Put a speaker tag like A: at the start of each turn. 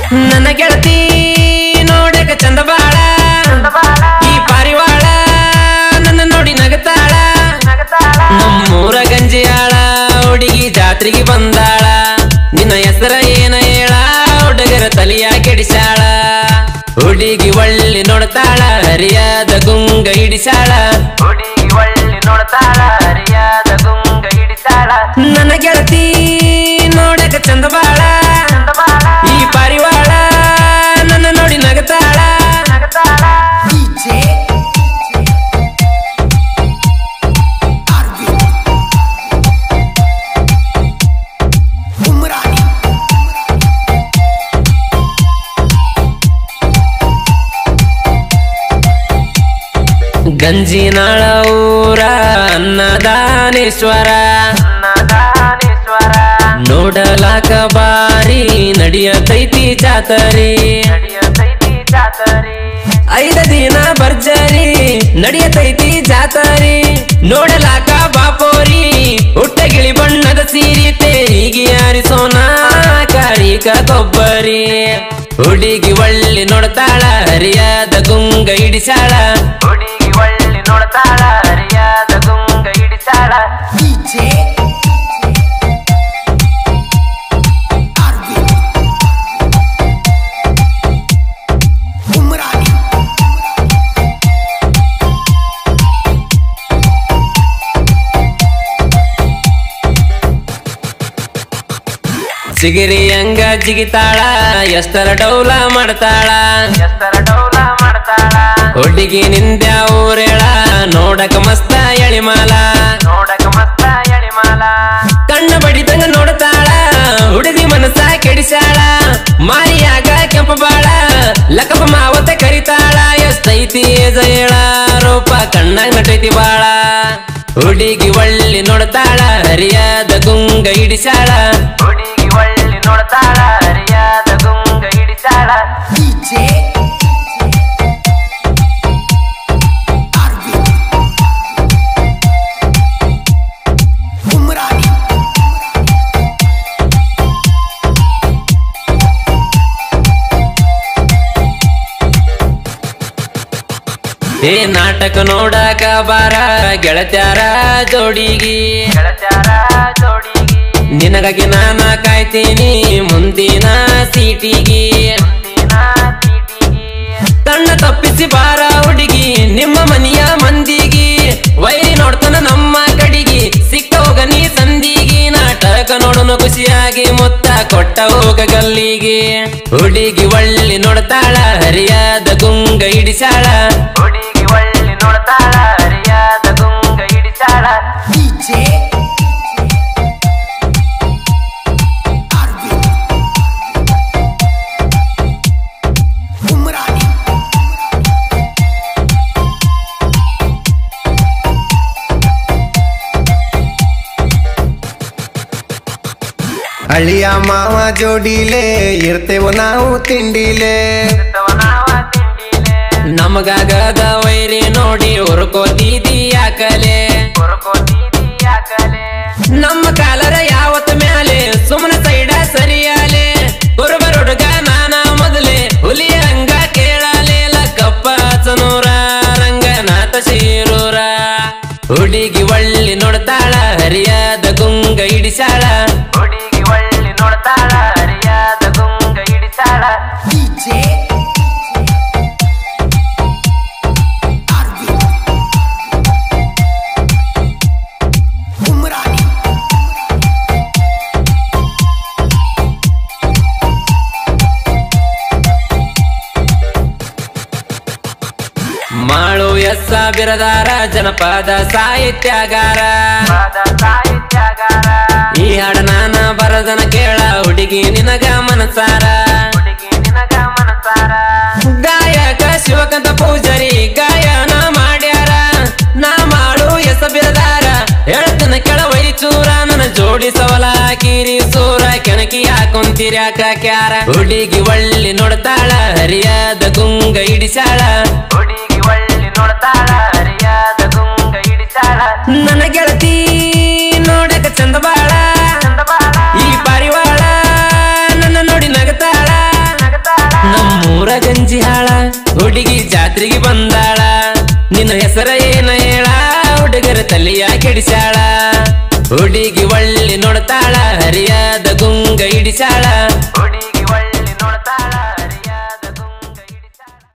A: ನನ್ನ ಗೆಳತಿ ನೋಡಕ ಚಂದ ಬಾಳ ಈ ಪಾರಿವಾಳ ನನ್ನ ನೋಡಿ ನಗತಾಳ ನಮ್ಮೂರ ಗಂಜಿಯಾಳ ಹುಡುಗಿ ಜಾತ್ರೆಗೆ ಬಂದಾಳ ನಿನ್ನ ಹೆಸರ ಏನ ಹೇಳ ಹುಡುಗರ ತಲಿಯ ಕೆಡಿಸಾಳ ಹುಡುಗಿ ಒಳ್ಳೆ ನೋಡ್ತಾಳ ಹರಿಯಾದ ಗುಂಗ ಹಿಡಿಸಾಳ ಹುಡುಗಿ ಒಳ್ಳೆ ನೋಡ್ತಾಳ ಹರಿಯಾದ ಗುಂಗ ಹಿಡಿಸಾಳ ನನ್ನ ಗೆಳತಿ ನೋಡಕ ಚಂದ ಬಾಳ ಈ ಪಾರಿವಾಳ ನನ್ನ ನೋಡಿ ನಗತಾಳ
B: DJ Arvin Umrani
A: ಗಂಜಿನಾಳ ಊರ ಅನ್ನದಾನೇಶ್ವರ ನೋಡಲಾಕ ಬಾರಿ ನಡೆಯತೈತಿ ಜಾತರಿ ಐದ ದಿನ ಭರ್ಜರಿ ನಡೆಯತೈತಿ ಜಾತರಿ ನೋಡಲಾಕ ಬಾಪೋರಿ ಹುಟ್ಟಗಿಳಿ ಬಣ್ಣದ ಸೀರೆ ತೇರಿಗೆ ಆರಿಸೋಣ ಕಾರಿಕ ಕೊಬ್ಬರಿ ಹುಡುಗಿ ಒಳ್ಳೆ ನೋಡ್ತಾಳ ಹರಿಯಾದ ಗುಂಗ ಹಿಡಿಸಾಳ ಹುಡುಗಿ ಒಳ್ಳೆ ನೋಡ್ತಾಳ ಹರಿಯಾದ ಗುಂಗ ಹಿಡಿಸಾಳ
B: DJ Arvin Umrani
A: ಸಿಗಿರಿ ಹಂಗ ಜಿಗಿತಾಳ ಎಷ್ಟರ ಡೌಲ ಮಾಡ್ತಾಳ ಎಷ್ಟರ ಡೌಲ ಮಾಡ್ತಾಳ ಹುಡುಗಿ ನಿಂದ ಊರೇಳ ನೋಡಕ ಮಸ್ತ ಎಳಿಮಾಲ ನೋಡಕ ಮಸ್ತ ಎಳಿಮಾಲ ಕಣ್ಣ ಬಡಿದಂಗ ನೋಡ್ತಾಳ ಹುಡುಗಿ ಮನಸ್ಸ ಕೆಡಿಸಾಳ ಮಾರಿಯಾಗ ಕೆಂಪು ಬಾಳ ಲಕಪ ಮಾವತ ಕರಿತಾಳ ಎಷ್ಟೈತಿ ಜಯಳ ರೂಪ ಕಣ್ಣಾಗ ನಟೈತಿ ಬಾಳ ಹುಡುಗಿ ಒಳ್ಳೆ ನೋಡ್ತಾಳ ಹರಿಯಾದ ಗುಂಗ ಹಿಡಿಸಾಳ ಹುಡುಗಿ ಒಳ್ಳೆ ನೋಡ್ತಾಳ ಹರಿಯಾದ ಗುಂಗ ಹಿಡಿಸಾಳ
B: DJ Arvin Umrani
A: ಏ ನಾಟಕ ನೋಡಾಕ ಬಾರ ಗೆಳತ್ಯಾರ ಜೋಡಿಗಿ ಗೆಳತ್ಯಾರ ಜೋಡಿಗಿ ನಿನಗಾಗಿ ನಾನ ಕಾಯ್ತೀನಿ ಮುಂದಿನ ಸೀಟಿಗಿ ಕಣ್ಣ ತಪ್ಪಿಸಿ ಬಾರ ಹುಡುಗಿ ನಿಮ್ಮ ಮನೆಯ ಮಂದಿಗಿ ವೈರಿ ನೋಡ್ತಾನ ನಮ್ಮ ಕಡಿಗಿ ಸಿಕ್ಕ ಹೋಗ ನೀ ಸಂದಿಗಿ ನಾಟಕ ನೋಡೋನು ಖುಷಿಯಾಗಿ ಮುತ್ತ ಕೊಟ್ಟ ಹೋಗ ಗಲ್ಲಿಗೆ ಹುಡುಗಿ ಒಳ್ಳೆ ನೋಡ್ತಾಳ ಹರಿಯಾದ ಗುಂಗ ಹಿಡಿಸಾಳ ಹುಡುಗಿ ಒಳ್ಳೆ ನೋಡ್ತಾಳ ಹರಿಯಾದ ಗುಂಗ ಹಿಡಿಸಾಳ
B: DJ Arvin Umrani
C: ಅಳಿಯ ಮಾವ ಜೋಡಿಲೆ ಇರ್ತೇವ ನಾವು ತಿಂಡಿಲೆ
A: ನಮಗಾಗದ ವೈರಿ ನೋಡಿ ಹುರ್ಕೋತಿದಿ ಯಾಕಲೆ ನಮ್ಮ ಕಾಲರ ಯಾವತ್ತ ಮ್ಯಾಲೆ ಸುಮ್ಮನ ಸೈಡ ಸರಿಯಾಲೆ ಕುರುಬರ ಹುಡುಗ ನಾನ ಮೊದಲೇ ಹುಲಿಯ ಹಂಗ ಕೇಳಲೆ ಲಕ್ಕಪ್ಪ ಚನೂರ ರಂಗನಾಥ ಶೀರೂರ ಹುಡುಗಿ ಒಳ್ಳೆ ನೋಡ್ತಾಳ ಹರಿಯಾದ ಗುಂಗ ಹಿಡಿಸಾಳ ಹುಡುಗಿ ಒಳ್ಳೆ ನೋಡ್ತಾಳ ಹರಿಯಾದ ಗುಂಗ ಹಿಡಿಸಾಳ
B: DJ Arvin Umrani
A: ಮಾಳು ಎಸ್ಸ ಬಿರದಾರ ಜನಪದ ಸಾಹಿತ್ಯಗಾರ ಈ ಹಾಡ ನಾನ ಬರದನ ಕೇಳ ಹುಡುಗಿ ನಿನಗ ಮನಸಾರ ಗಾಯಕ ಶಿವಕಂತ ಪೂಜಾರಿ ಗಾಯನ ಮಾಡ್ಯಾರ ನಾ ಮಾಡು ಎಸ ಬಿರದಾರ ಹೇಳ್ತನ ಕೆಳ ವೈಚೂರ ನನ್ನ ಜೋಡಿ ಸವಲ ಕಿರಿ ಸೂರ ಕೆಣಕಿ ಹಾಕೊಂತಿರ್ಯಾಕ ಕ್ಯಾರ ಹುಡುಗಿ ಒಳ್ಳೆ ನೋಡ್ತಾಳ ಹರಿಯಾದ ಗುಂಗ ಹಿಡಿಸಾಳ ಹುಡುಗಿ ಒಳ್ಳೆ ನೋಡ್ತಾಳ ಹರಿಯಾದ ಗುಂಗ ಹಿಡಿಸಾಳ ನನ್ನ ಗೆಳತಿ ನೋಡಕ ಚಂದ ಬಾಳ ಈ ಪಾರಿವಾಳ ನನ್ನ ನೋಡಿ ನಗತಾಳ ಜಾತ್ರೆಗೆ ಬಂದಾಳ ನಿನ್ನ ಹೆಸರ ಏನ ಹೇಳ ಹುಡುಗರ ತಲೆಯ ಕೆಡಿಸ್ಯಾಳ ಹುಡುಗಿ ಒಳ್ಳೆ ನೋಡ್ತಾಳ ಹರಿಯಾದ ಗುಂಗ ಇಡಿಸಾಳ